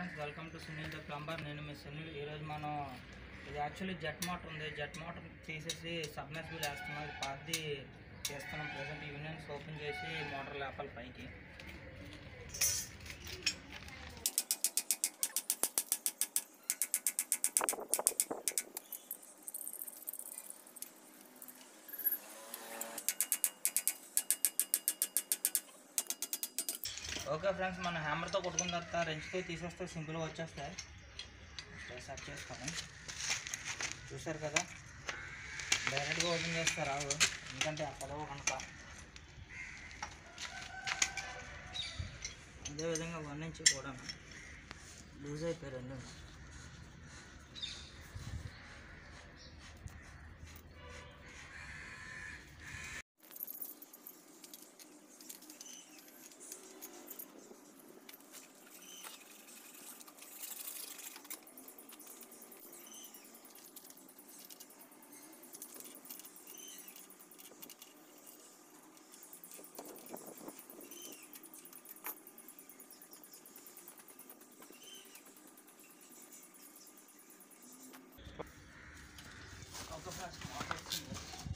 friends welcome to Sunil the plumber నేను మీ సునీల్ ఈరోజు మనం ఇది యాక్చువల్లీ జెట్ మోటర్ ఉంది జెట్ మోటర్ తీసేసి సబ్మెర్సిబుల్ వేస్తున్నాం ఇది పాతది చేస్తున్నాం ప్రజెంట్ యూనియన్స్ ఓపెన్ చేసి మోటార్ లేపాలి పైకి ఓకే ఫ్రెండ్స్ మనం హ్యామర్తో కొట్టుకున్న తర్వాత రెంచ్తో తీసేస్తే సింపుల్గా వచ్చేస్తాయి సెట్ చేసుకొని చూసారు కదా డైరెక్ట్గా ఓపెన్ చేస్తే రావు ఎందుకంటే ఆ పదవు కనుక అదేవిధంగా వన్ ఇంచ్ కూడా లూజ్ అయిపోయి రెండు ఒక ఫ్రెండ్స్ మోటార్ వచ్చింది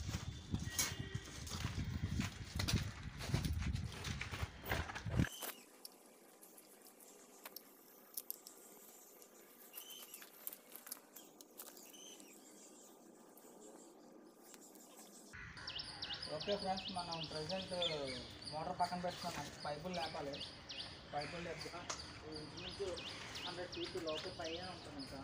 ఓకే ఫ్రెండ్స్ మనం ప్రజెంట్ మోటార్ పక్కన పెట్టుకున్నాం పైపులు లేపాలి పైపులు లేపుగా ఇంచుమించు హండ్రెడ్ ఫీట్ లోపల పైన ఉంటుంది ఇంకా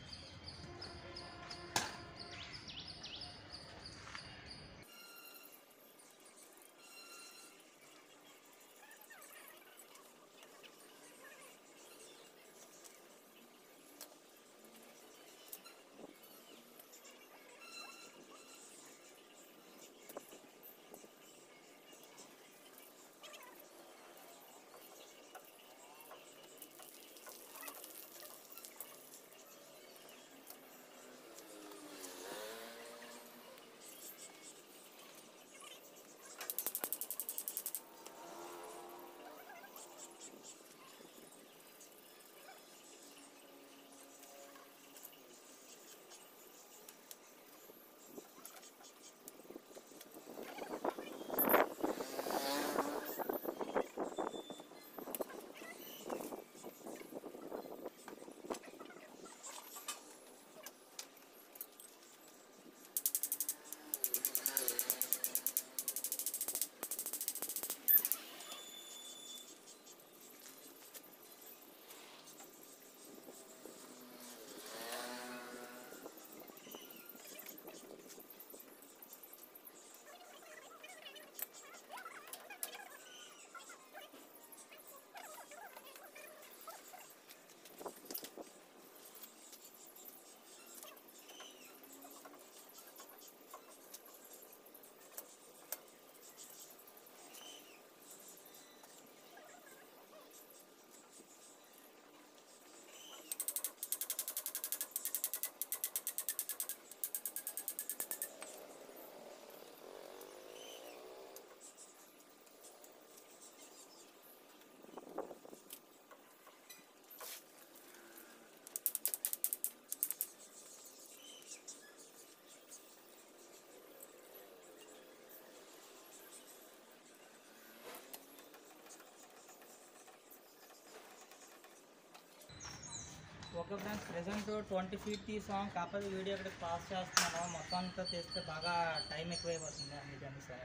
okay friends present twenty feet తీసాం కాకపోతే వీడియో ఇక్కడ పాస్ చేస్తున్నాను మొత్తం అంతా తీస్తే బాగా టైం ఎక్కువైపోతుంది అందుకని సరే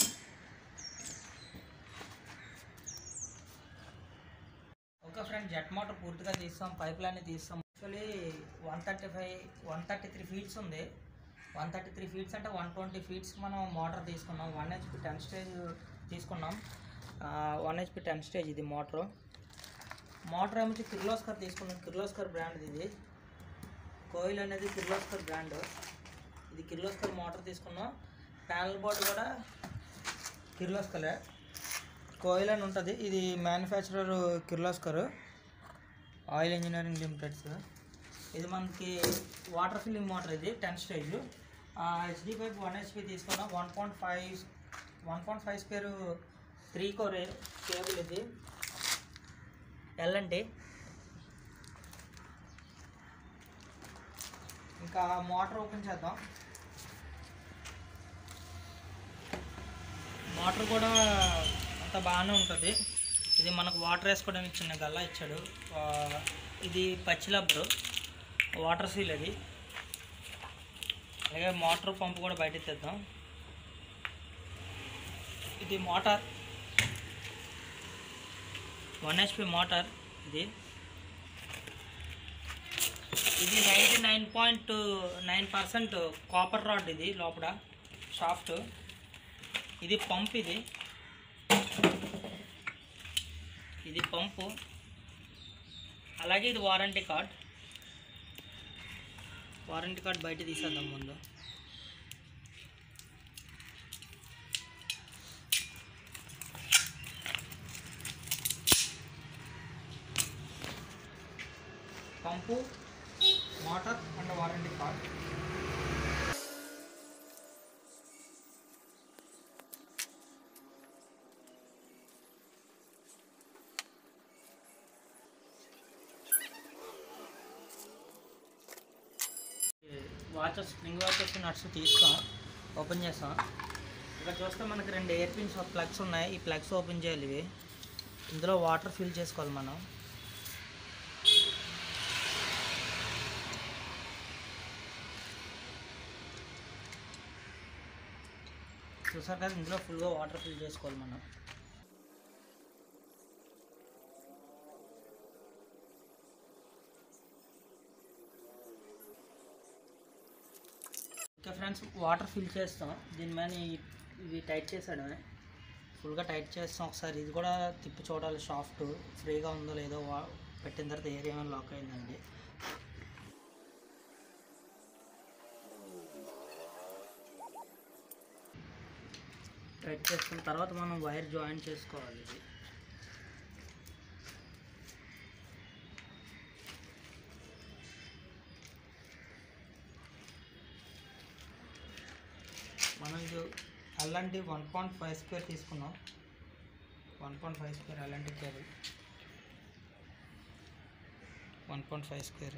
ఓకే ఫ్రెండ్ జెట్ మోటార్ పూర్తిగా తీస్తాం పైప్ లైన్ తీస్తాం actually one thirty five one thirty three feets ఉంది వన్ థర్టీ త్రీ ఫీట్స్ అంటే వన్ ట్వంటీ ఫీట్స్ మనం మోటార్ తీసుకున్నాం వన్ హెచ్పి టెన్ స్టేజ్ తీసుకున్నాం వన్ హెచ్పి టెన్ స్టేజ్ ఇది మోటార్ మోటార్ ఏమొచ్చి కిర్లోస్కర్ తీసుకున్నాం కిర్లోస్కర్ బ్రాండ్ ఇది కోయిల్ అనేది కిర్లోస్కర్ బ్రాండ్ ఇది కిర్లోస్కర్ మోటార్ తీసుకున్నాం ప్యానల్ బోర్డు కూడా కిర్లోస్కరే కోయిల్ అని ఉంటుంది ఇది manufacturer Kirloskar oil engineering limiteds ఇది మనకి వాటర్ ఫిల్లింగ్ మోటార్ ఇది ten stage HD pipe one HP తీసుకున్నాం one point five one point five square three core cable ఇది ఎల్ఎన్టీ ఇంకా మోటార్ ఓపెన్ చేద్దాం మోటార్ కూడా అంత బాగానే ఉంటుంది ఇది మనకు వాటర్ వేసుకోవడానికి చిన్న గల్లా ఇచ్చాడు ఆ, ఇది పచ్చి రబ్బరు వాటర్ సీల్ అది అలాగే మోటార్ పంపు కూడా బయట తెద్దాం ఇది మోటార్ వన్ హెచ్పి మోటార్ ఇది ఇది ninety nine point nine percent copper rod ఇది లోపల షాఫ్ట్ ఇది పంప్ ఇది ఇది పంపు అలాగే ఇది వారంటీ కార్డ్ వారంటీ కార్డ్ బయట తీసేద్దాం ముందు పంపు motor and warranty card watches spring watches nuts తీస్తాం ఓపెన్ చేస్తాం ఇక్కడ చూస్తే మనకి రెండు ఎయిర్ పిన్స్ ప్లగ్స్ ఉన్నాయి ఈ ప్లగ్స్ ఓపెన్ చేయాలి ఇవి ఇందులో వాటర్ ఫిల్ చేసుకోవాలి మనం చూసారు కదా ఇందులో ఫుల్గా వాటర్ ఫిల్ చేసుకోవాలి మనం ఓకే ఫ్రెండ్స్ వాటర్ ఫిల్ చేస్తాం దీని మీద ఈ- ఇవి టైట్ చేసాడమే ఫుల్గా టైట్ చేస్తాం ఒకసారి ఇది కూడా తిప్పి చూడాలి షాఫ్ట్ ఫ్రీగా ఉందో లేదో వా- పెట్టిన తర్వాత ఏరియా ఏమైనా లాక్ అయిందండి టైట్ చేసుకున్న తర్వాత మనం వైర్ జాయిన్ చేసుకోవాలి ఇది మనం ఇది అలాంటి వన్ పాయింట్ ఫైవ్ స్క్వేర్ తీసుకున్నాం వన్ పాయింట్ ఫైవ్ స్క్వేర్ అలాంటి cable one point five square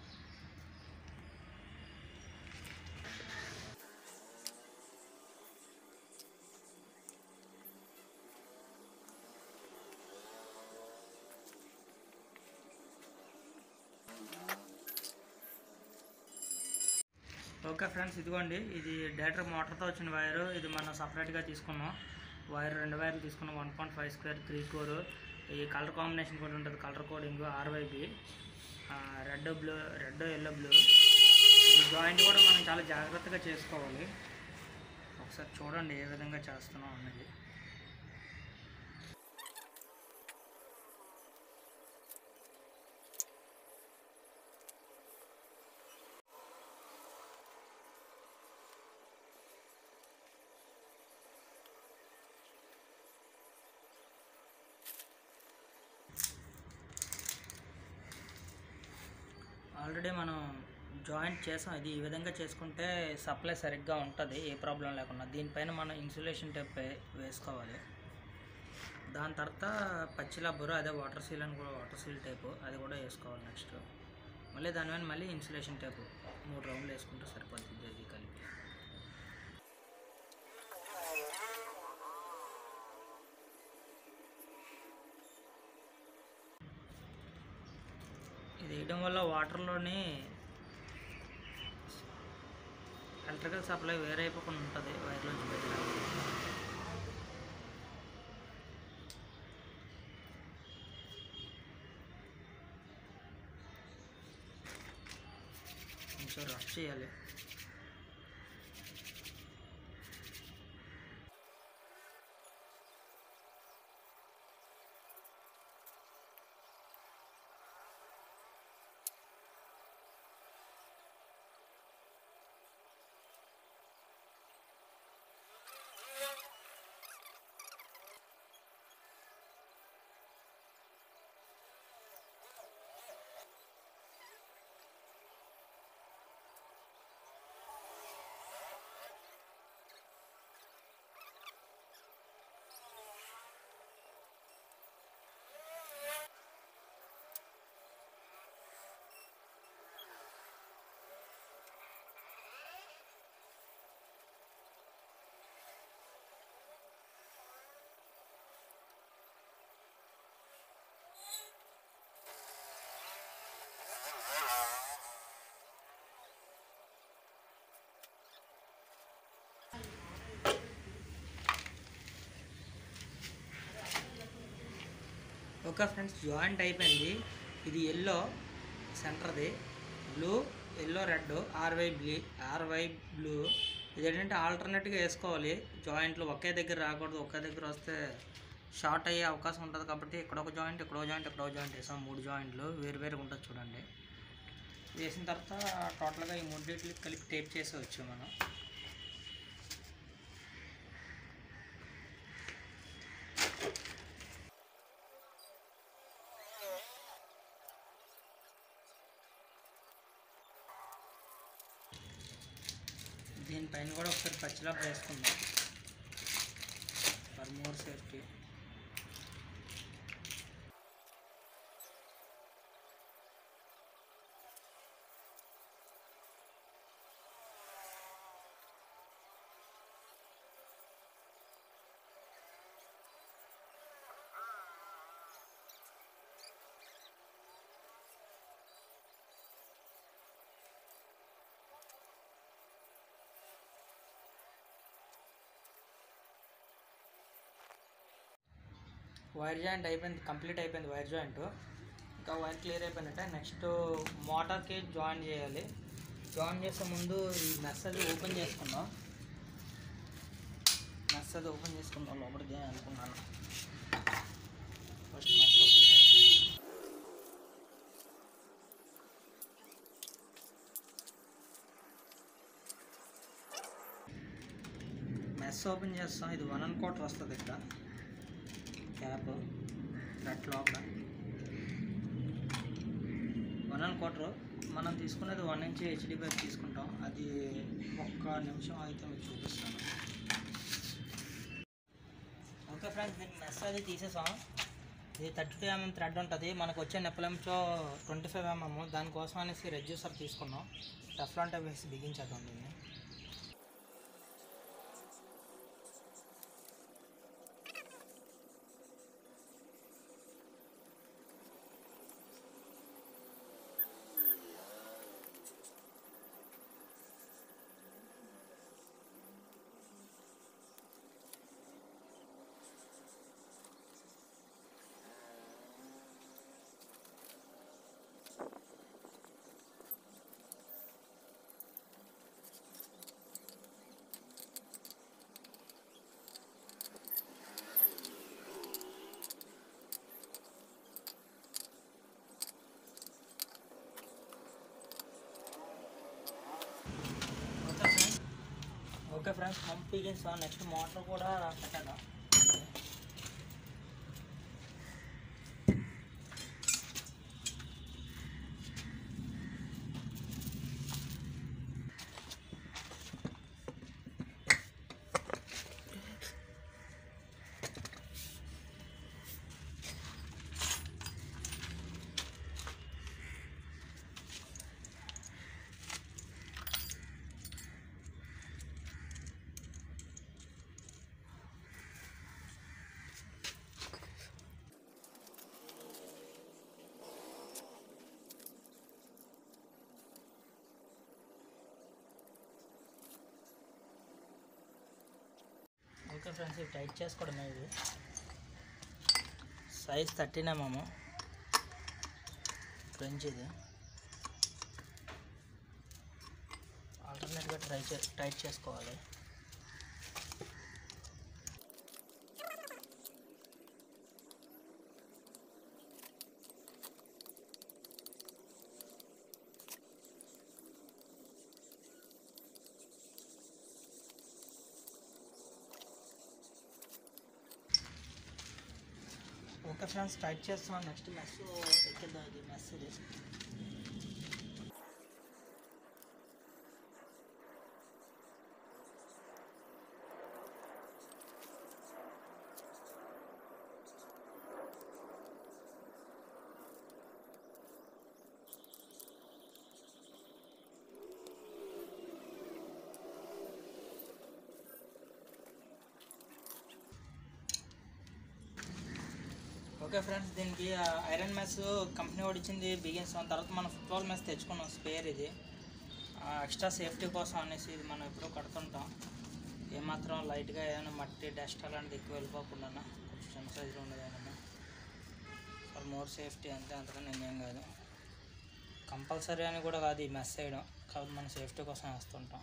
okay friends ఇదిగోండి ఇది డైరెక్టర్ మోటార్తో వచ్చిన వైరు ఇది మనం సపరేట్గా తీసుకున్నాం వైర్ రెండు వైర్లు తీసుకున్నాం one point five square three core ఈ కలర్ కాంబినేషన్ కూడా ఉంటుంది colour coding RYB red blue red yellow blue ఈ జాయింట్ కూడా మనం చాలా జాగ్రత్తగా చేసుకోవాలి ఒకసారి చూడండి ఏ విధంగా చేస్తున్నాం అన్నది ఆల్రెడీ మనం జాయింట్ చేసాం ఇది ఈ విధంగా చేసుకుంటే సప్లై సరిగ్గా ఉంటుంది ఏ ప్రాబ్లం లేకుండా దీనిపైన మనం ఇన్సులేషన్ టేప్ వే- వేసుకోవాలి దాని తర్వాత పచ్చి రబ్బరు అదే వాటర్ సీల్ అని కూడా వాటర్ సీల్ టేపు అది కూడా వేసుకోవాలి నెక్స్ట్ మళ్ళీ దాని మీద మళ్ళీ ఇన్సులేషన్ టేపు మూడు రౌండ్లు వేసుకుంటే సరిపోతుంది ఇది కలిపి ఇది వేయడం వల్ల వాటర్లోని ఎలక్ట్రికల్ సప్లై వేరే అయిపోకుండా ఉంటుంది వైర్లోంచి బయటకు కొంచెం రఫ్ చేయాలి ఓకే ఫ్రెండ్స్ జాయింట్ అయిపోయింది ఇది ఎల్లో సెంటర్ది blue yellow red RY blue RY blue ఇది ఏంటంటే ఆల్టర్నేట్గా వేసుకోవాలి జాయింట్లు ఒకే దగ్గర రాకూడదు ఒకే దగ్గర వస్తే షార్ట్ అయ్యే అవకాశం ఉంటుంది కాబట్టి ఇక్కడ ఒక జాయింట్ ఇక్కడ ఒక జాయింట్ ఇక్కడ ఒక జాయింట్ వేసాం మూడు జాయింట్లు వేరు వేరుగా ఉంటుంది చూడండి వేసిన తర్వాత టోటల్గా ఈ మూడింటికి కలిపి టేప్ చేసేవచ్చు మనం దీనిపైన కూడా ఒకసారి పచ్చిలాగా వేసుకుందాం for more safety wire joint అయిపోయింది కంప్లీట్ అయిపోయింది వైర్ జాయింట్ ఇంకా వైర్ క్లియర్ అయిపోయినట్టే నెక్స్ట్ మోటార్కి జాయిన్ చేయాలి జాయిన్ చేసే ముందు ఈ మెస్ అది ఓపెన్ చేసుకుందాం మెస్ అది ఓపెన్ చేసుకుందాం లోపలికి అనుకున్నాను ఫస్ట్ మెస్ ఓపెన్ చేయాలి మెస్ ఓపెన్ చేస్తాం ఇది వన్ అండ్ క్వార్టర్ వస్తుంది ఇక్కడ క్యాప్ నట్ లోపల వన్ అండ్ క్వార్టర్ మనం తీసుకునేది వన్ ఇంచ్ హెచ్డి పైప్ తీసుకుంటాం అది ఒక్క నిమిషం అయితే మీకు చూపిస్తాను ఓకే ఫ్రెండ్స్ దీన్ని మెస్ అది తీసేసాం ఇది థర్టీ టూ ఎంఎం థ్రెడ్ ఉంటుంది మనకు వచ్చే నెప్పలంచో ట్వంటీ ఫైవ్ ఎంఎం దానికోసం అనేసి రెడ్యూసర్ తీసుకున్నాం టెఫ్లాన్ టైప్ వేసి బిగించేద్దాం దీన్ని okay friends okay friends pump బిగించాం నెక్స్ట్ మోటార్ కూడా పెట్టాను ఓకే ఫ్రెండ్స్ ఇవి టైట్ చేసుకోవడమే ఇది సైజ్ థర్టీన్ ఎంఎం ఫ్రెంచ్ ఇది ఆల్టర్నేట్గా ట్రై చే టైట్ చేసుకోవాలి ఓకే ఫ్రెండ్స్ టైట్ చేస్తాం నెక్స్ట్ మెస్ ఎక్కిద్దాం ఇది మెస్ ఇది ఓకే ఫ్రెండ్స్ దీనికి ఆ, ఐరన్ మెస్ కంపెనీ వాడు ఇచ్చింది బిగిస్తాం తర్వాత మనం ఫుట్బాల్ మెస్ తెచ్చుకున్నాం స్పేర్ ఇది ఆ, ఎక్స్ట్రా సేఫ్టీ కోసం అనేసి ఇది మనం ఎప్పుడూ కడుతుంటాం ఏమాత్రం లైట్గా ఏమైనా మట్టి డస్ట్ అలాంటిది ఎక్కువ వెళ్ళిపోకుండా కొంచెం చిన్న సైజులో ఉండదు ఏమన్నా మోర్ సేఫ్టీ అంతే అంతకన్నా నేనేం కాదు కంపల్సరీ అని కూడా కాదు ఈ మెస్ వేయడం కాబట్టి మన సేఫ్టీ కోసం వేస్తుంటాం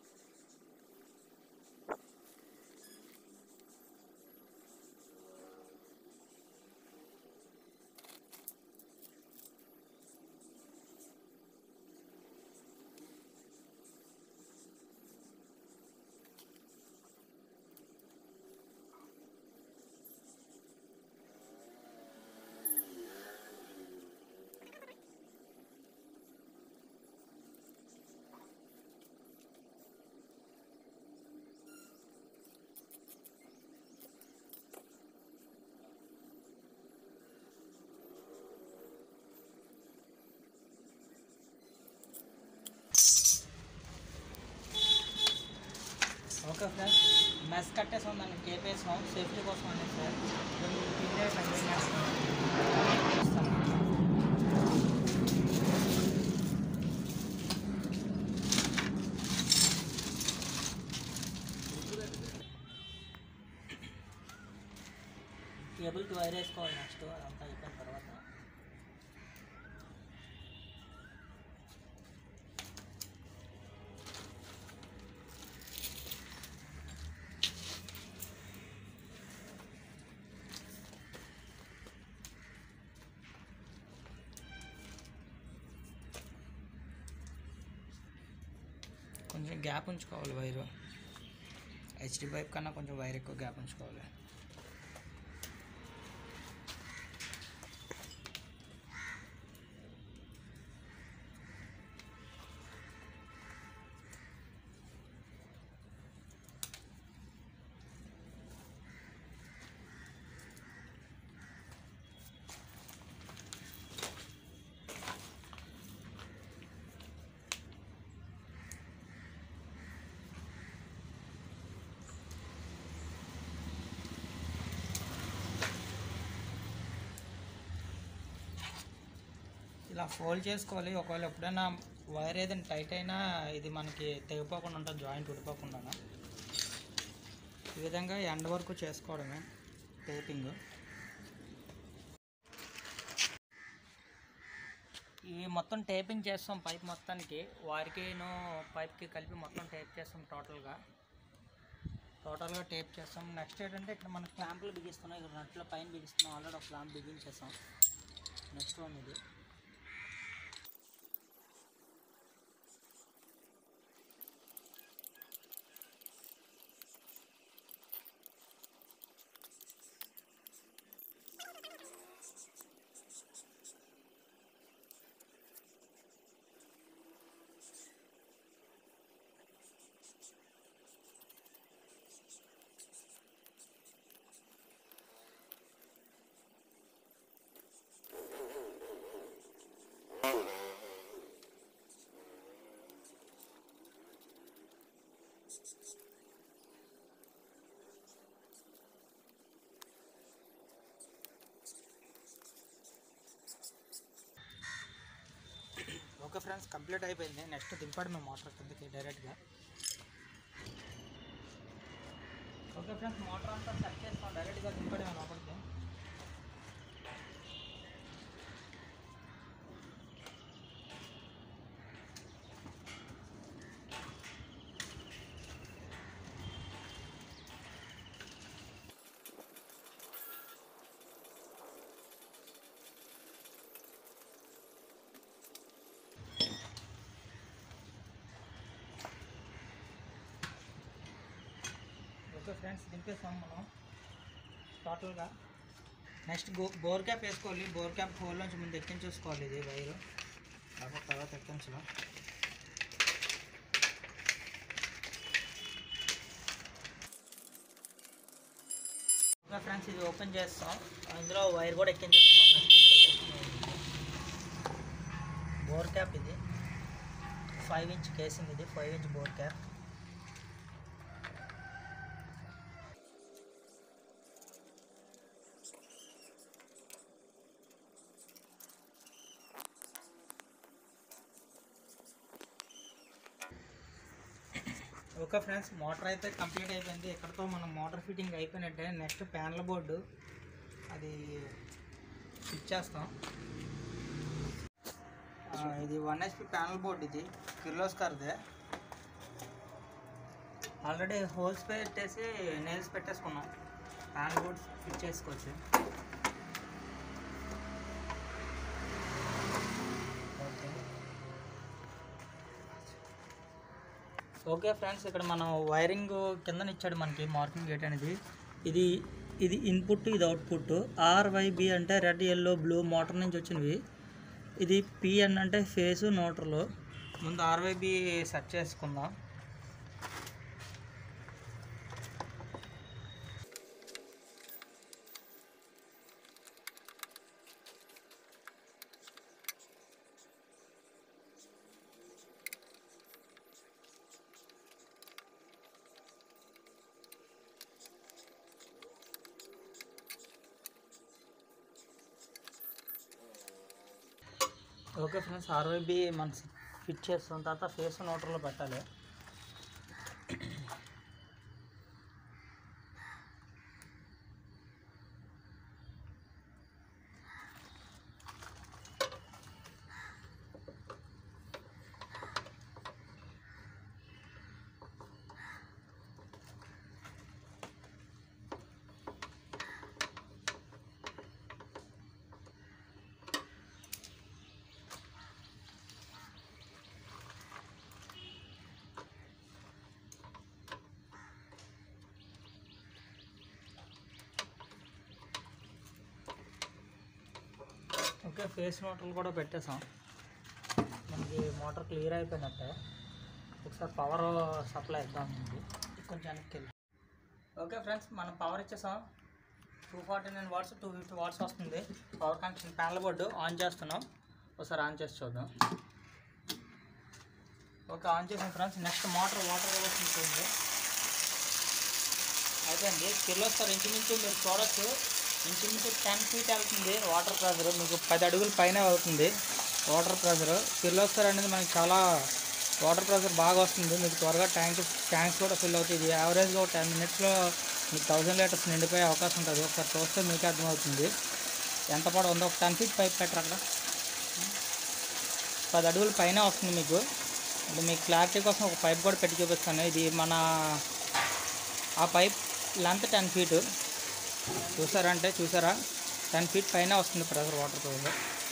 ఓకే ఫ్రెండ్స్ మెస్ కట్టేసాం దాన్ని కేపేసాం సేఫ్టీ కోసం అనేది సార్ కిందే కంటిన్యూ చేస్తాం కేబుల్కి వైర్ వేసుకోవాలి నెక్స్ట్ అదంతా అయిపోయిన తర్వాత కొంచెం గ్యాప్ ఉంచుకోవాలి వైరు హెచ్డి పైప్ కన్నా కొంచెం వైర్ ఎక్కువ గ్యాప్ ఉంచుకోవాలి ఇలా ఫోల్డ్ చేసుకోవాలి ఒకవేళ ఎప్పుడైనా వైర్ ఏదైనా టైట్ అయినా ఇది మనకి తెగిపోకుండా ఉంటుంది జాయింట్ ఉడిపోకుండా ఈ విధంగా ఎండ్ వరకు చేసుకోవడమే టేపింగ్ ఇవి మొత్తం టేపింగ్ చేస్తాం పైప్ మొత్తానికి వారికిను పైప్కి కలిపి మొత్తం టేప్ చేస్తాం టోటల్గా టోటల్గా టేప్ చేస్తాం నెక్స్ట్ ఏంటంటే ఇక్కడ మనం క్లాంపులు బిగిస్తున్నాం ఇక్కడ నట్లో పైన బిగిస్తున్నాం ఆల్రెడీ ఒక క్లాంప్ బిగించేసాం నెక్స్ట్ వన్ ఇది ఓకే ఫ్రెండ్స్ కంప్లీట్ అయిపోయింది నెక్స్ట్ దింపడమే మోటార్ కిందకి డైరెక్ట్గా ఓకే ఫ్రెండ్స్ మోటార్ అంతా సెట్ చేస్తాం డైరెక్ట్గా దింపడమే లోపలికి ఓకే ఫ్రెండ్స్ దింపేస్తాం మనం టోటల్గా నెక్స్ట్ గో బోర్ క్యాప్ వేసుకోవాలి బోర్ క్యాప్ హోల్ నుంచి ముందు ఎక్కించేసుకోవాలి ఇది వైరు తర్వాత తర్వాత ఎక్కించడం ఓకే ఫ్రెండ్స్ ఇది ఓపెన్ చేస్తాం అందులో వైర్ కూడా ఎక్కించేస్తున్నాం నెక్స్ట్ బోర్ క్యాప్ ఇది ఫైవ్ ఇంచ్ కేసింగ్ ఇది five inch bore cap okay friends motor అయితే కంప్లీట్ అయిపోయింది ఇక్కడతో మనం మోటార్ ఫిట్టింగ్ అయిపోయినట్టే నెక్స్ట్ ప్యానల్ బోర్డు అది ఫిట్ చేస్తాం ఆ, ఇది వన్ హెచ్పి ప్యానల్ బోర్డ్ ఇది కిర్లోస్కర్దే ఆల్రెడీ హోల్స్ పెట్టేసి నెయిల్స్ పెట్టేసుకున్నాం ప్యానల్ బోర్డ్ ఫిట్ చేసుకోవచ్చు ఓకే ఓకే ఫ్రెండ్స్ ఇక్కడ మనం వైరింగ్ కింద ఇచ్చాడు మనకి మార్కింగ్ గేట్ అనేది ఇది ఇది ఇన్పుట్ ఇది అవుట్పుట్ ఆర్వైబి అంటే రెడ్ ఎల్లో బ్లూ మోటార్ నుంచి వచ్చినవి ఇది పిఎన్ అంటే ఫేసు నోటర్లు ముందు ఆర్వైబి సెట్ చేసుకుందాం ఓకే ఫ్రెండ్స్ ఆర్వైబి మనం ఫిట్ చేస్తాం తర్వాత ఫేస్ నోటర్లో పెట్టాలి ఓకే ఫేస్ మోటార్లు కూడా పెట్టేసాం మనకి మోటార్ క్లియర్ అయిపోయినట్టే ఒకసారి పవర్ సప్లై ఇద్దాం మనకి కొంచెం వెనక్కి వెళ్ళి ఓకే ఫ్రెండ్స్ మనం పవర్ ఇచ్చేసాం two forty nine watts two fifty watts వస్తుంది power connection panel board on చేస్తున్నాం ఒకసారి ఆన్ చేసి చూద్దాం ఓకే ఆన్ చేసాం friends next motor water reverse ఉంది అయిపోయింది కిర్లోస్కర్ ఇంచుమించు మీరు చూడొచ్చు ఇంచుమించు టెన్ ఫీట్ వెళ్తుంది వాటర్ ప్రెషర్ మీకు పది అడుగుల పైన వెళ్తుంది వాటర్ ప్రెషర్ కిర్లోస్కర్ అనేది మనకి చాలా వాటర్ ప్రెషర్ బాగా వస్తుంది మీకు త్వరగా ట్యాంక్ ట్యాంక్స్ కూడా ఫిల్ అవుతుంది యావరేజ్గా ఒక టెన్ మినిట్స్లో మీకు థౌజండ్ లీటర్స్ నిండిపోయే అవకాశం ఉంటుంది ఒకసారి చూస్తే మీకు అర్థమవుతుంది ఎంత పడ ఉందో ఒక టెన్ ఫీట్ పైప్ పెట్టరు అక్కడ పది అడుగుల పైన వస్తుంది మీకు అంటే మీకు క్లారిటీ కోసం ఒక పైప్ కూడా పెట్టి చూపిస్తాను ఇది మన ఆ పైప్ లెంత్ టెన్ ఫీటు చూసారంటే చూసారా టెన్ ఫీట్ పైన వస్తుంది ప్రెషర్ వాటర్ ప్రెషర్